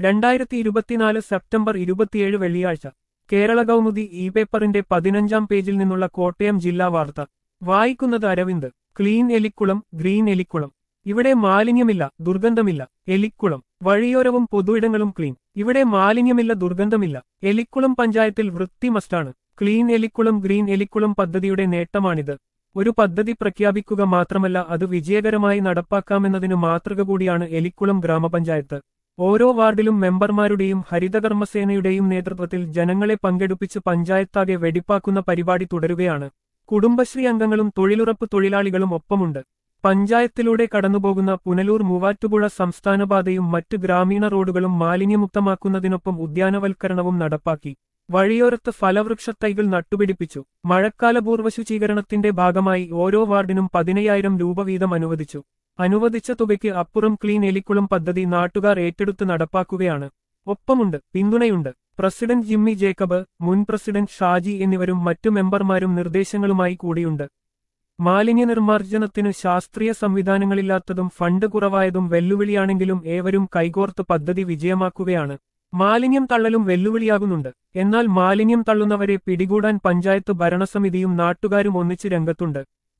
രണ്ടായിരത്തി ഇരുപത്തിനാല് സെപ്റ്റംബർ ഇരുപത്തിയേഴ് വെള്ളിയാഴ്ച കേരള കൗമുദി ഇ പേപ്പറിന്റെ പതിനഞ്ചാം പേജിൽ നിന്നുള്ള കോട്ടയം ജില്ലാ വാർത്ത വായിക്കുന്നത് അരവിന്ദ് ക്ലീൻ എലിക്കുളം ഗ്രീൻ എലിക്കുളം ഇവിടെ മാലിന്യമില്ല ദുർഗന്ധമില്ല എലിക്കുളം വഴിയോരവും പൊതുയിടങ്ങളും ക്ലീൻ ഇവിടെ മാലിന്യമില്ല ദുർഗന്ധമില്ല എലിക്കുളം പഞ്ചായത്തിൽ വൃത്തി മസ്റ്റാണ് ക്ലീൻ എലിക്കുളം ഗ്രീൻ എലിക്കുളം പദ്ധതിയുടെ നേട്ടമാണിത് ഒരു പദ്ധതി പ്രഖ്യാപിക്കുക മാത്രമല്ല അത് വിജയകരമായി നടപ്പാക്കാമെന്നതിന് മാതൃക കൂടിയാണ് എലിക്കുളം ഗ്രാമപഞ്ചായത്ത് ഓരോ വാർഡിലും മെമ്പർമാരുടെയും ഹരിതകർമ്മസേനയുടെയും നേതൃത്വത്തിൽ ജനങ്ങളെ പങ്കെടുപ്പിച്ച് പഞ്ചായത്താകെ വെടിപ്പാക്കുന്ന പരിപാടി തുടരുകയാണ് കുടുംബശ്രീ അംഗങ്ങളും തൊഴിലുറപ്പ് തൊഴിലാളികളും ഒപ്പമുണ്ട് പഞ്ചായത്തിലൂടെ കടന്നുപോകുന്ന പുനലൂർ മൂവാറ്റുപുഴ സംസ്ഥാനപാതയും മറ്റ് ഗ്രാമീണ റോഡുകളും മാലിന്യമുക്തമാക്കുന്നതിനൊപ്പം ഉദ്യാനവൽക്കരണവും നടപ്പാക്കി വഴിയോരത്ത് ഫലവൃക്ഷത്തൈകൾ നട്ടുപിടിപ്പിച്ചു മഴക്കാലപൂർവ്വ ശുചീകരണത്തിന്റെ ഭാഗമായി ഓരോ വാർഡിനും പതിനയ്യായിരം രൂപ വീതം അനുവദിച്ചു അനുവദിച്ച തുകയ്ക്ക് അപ്പുറം ക്ലീൻ എലിക്കുളം പദ്ധതി നാട്ടുകാർ ഏറ്റെടുത്ത് നടപ്പാക്കുകയാണ് ഒപ്പമുണ്ട് പിന്തുണയുണ്ട് പ്രസിഡന്റ് ജിമ്മി ജേക്കബ് മുൻ പ്രസിഡന്റ് ഷാജി എന്നിവരും മറ്റു മെമ്പർമാരും നിർദ്ദേശങ്ങളുമായി കൂടിയുണ്ട് മാലിന്യ നിർമ്മാർജ്ജനത്തിന് ശാസ്ത്രീയ സംവിധാനങ്ങളില്ലാത്തതും ഫണ്ട് കുറവായതും വെല്ലുവിളിയാണെങ്കിലും ഏവരും കൈകോർത്ത് പദ്ധതി വിജയമാക്കുകയാണ് മാലിന്യം തള്ളലും വെല്ലുവിളിയാകുന്നുണ്ട് എന്നാൽ മാലിന്യം തള്ളുന്നവരെ പിടികൂടാൻ പഞ്ചായത്ത് ഭരണസമിതിയും നാട്ടുകാരും ഒന്നിച്ച് രംഗത്തുണ്ട്